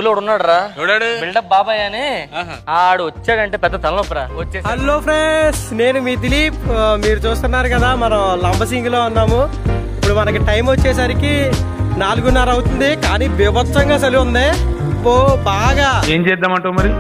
స్కూల్లో ఉన్నాడు రా ఎవడాడు బిల్డప్ బాబాయ్ అని ఆడు వచ్చాడంటే పెద్ద తలనొప్పరా వచ్చేసి హలో ఫ్రెండ్స్ నేను మీ దిలీప్ ఆ, మీరు చూస్తున్నారు కదా మనం లంబసింగ్ లో ఉన్నాము ఇప్పుడు మనకి టైం వచ్చేసరికి నాలుగున్నర అవుతుంది కానీ బీభత్సంగా చలి ఉంది ఓ బాగా ఏం చేద్దామంటావు మరి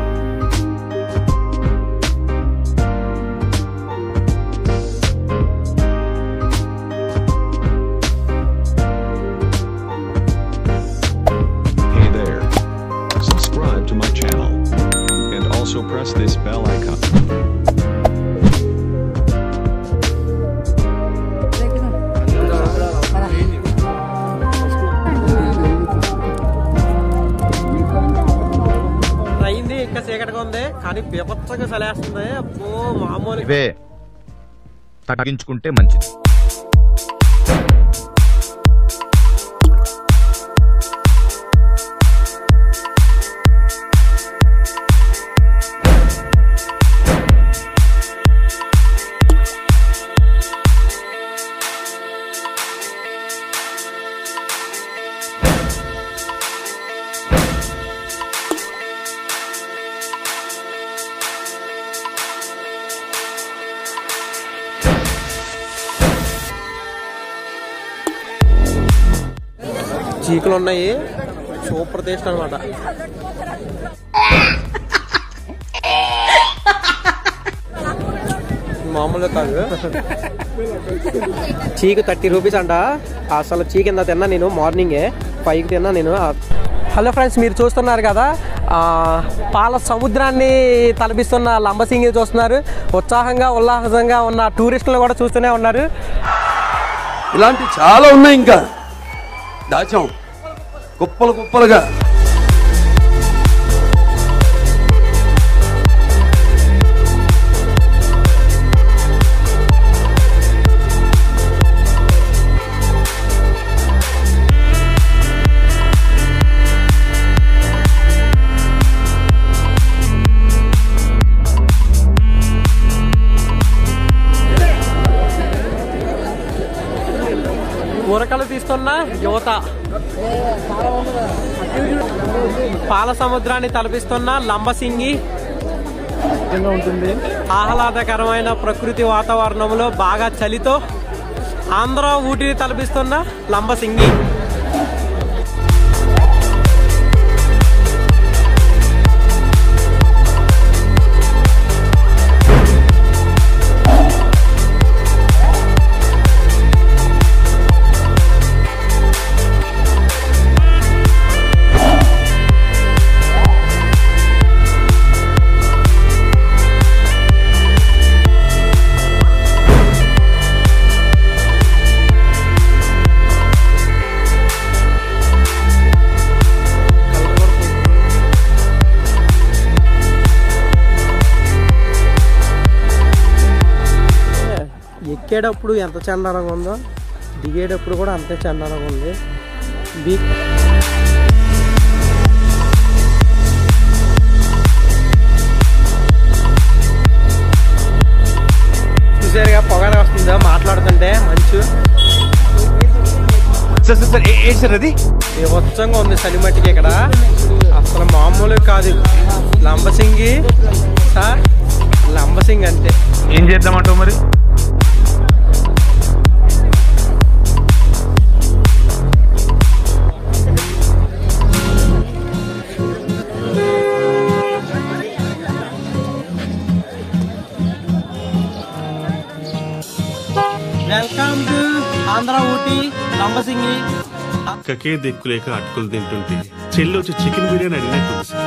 Hey there. Subscribe to my channel. And also press this bell icon. అయింది ఇంకా చీకటిగా ఉంది కానీ బీభత్సంగా చలేస్తుంది అబ్బో మామూలు ఇవే తగ్గించుకుంటే మంచిది చీకులు ఉన్నాయి సూపర్ టేస్ట్ అనమాట మామూలుగా కాదు చీకు థర్టీ రూపీస్ అంట అసలు చీక్ కింద తిన్నా నేను మార్నింగే ఫైవ్కి తిన్నా నేను హలో ఫ్రెండ్స్ మీరు చూస్తున్నారు కదా ఆ, పాల సముద్రాన్ని తలపిస్తున్న లంబసింగి చూస్తున్నారు ఉత్సాహంగా ఉల్లాసంగా ఉన్న టూరిస్టులు కూడా చూస్తూనే ఉన్నారు ఇలాంటి చాలా ఉన్నాయి ఇంకా దాచాం కుప్పలు కుప్పలుగా ఉరకలు తీస్తున్న యువత పాల సముద్రాన్ని తలపిస్తున్న లంబసింగి ఉంటుంది ఆహ్లాదకరమైన ప్రకృతి వాతావరణంలో బాగా చలితో ఆంధ్ర ఊటిని తలపిస్తున్న లంబసింగి ఎక్కేటప్పుడు ఎంత చండాలంగా ఉందో దిగేటప్పుడు కూడా అంతే చండాలంగా ఉంది ది చూసారుగా పొగ వస్తుందో మాట్లాడుతుంటే మంచు సార్ సార్ సార్ ఏ సార్ అది బీభత్సంగా ఉంది చలిమట్టికి ఇక్కడ అసలు మామూలు కాదు లంబసింగి సార్ లంబసింగి అంతే ఏం చేద్దామంటావు మరి వెల్కమ్ టు ఆంధ్ర ఊటీ లంబసింగి అక్కకే దిక్కులేక అటుకులు తింటుంటే చెల్లి వచ్చి చికెన్ బిర్యానీ అడిగినట్టుంది సార్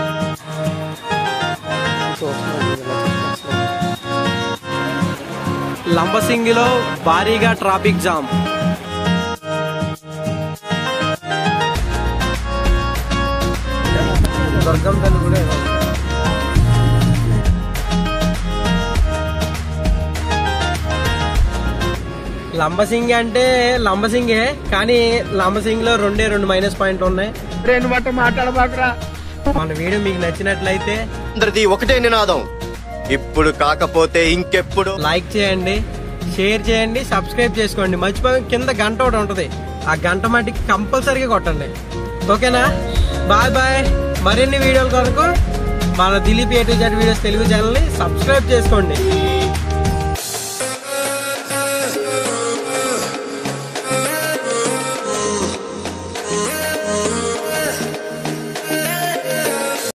లంబసింగిలో భారీగా ట్రాఫిక్ జామ్ దుర్గం తల్లి కూడా లంబసింగి అంటే లంబసింగే కానీ లంబసింగిలో రెండే రెండు మైనస్ పాయింట్ ఉన్నాయి రెండు మాట మాట్లాడబాకరా మన వీడియో మీకు నచ్చినట్లయితే అందరిది ఒకటే నినాదం ఇప్పుడు కాకపోతే ఇంకెప్పుడు లైక్ చేయండి షేర్ చేయండి సబ్స్క్రైబ్ చేసుకోండి మర్చిపోయి కింద గంట ఒకటి ఉంటుంది ఆ గంట మట్టికి కంపల్సరీగా కొట్టండి ఓకేనా బాయ్ బాయ్ మరిన్ని వీడియోల కొరకు మన Dilip A to Z videos Telugu ఛానల్ని సబ్స్క్రైబ్ చేసుకోండి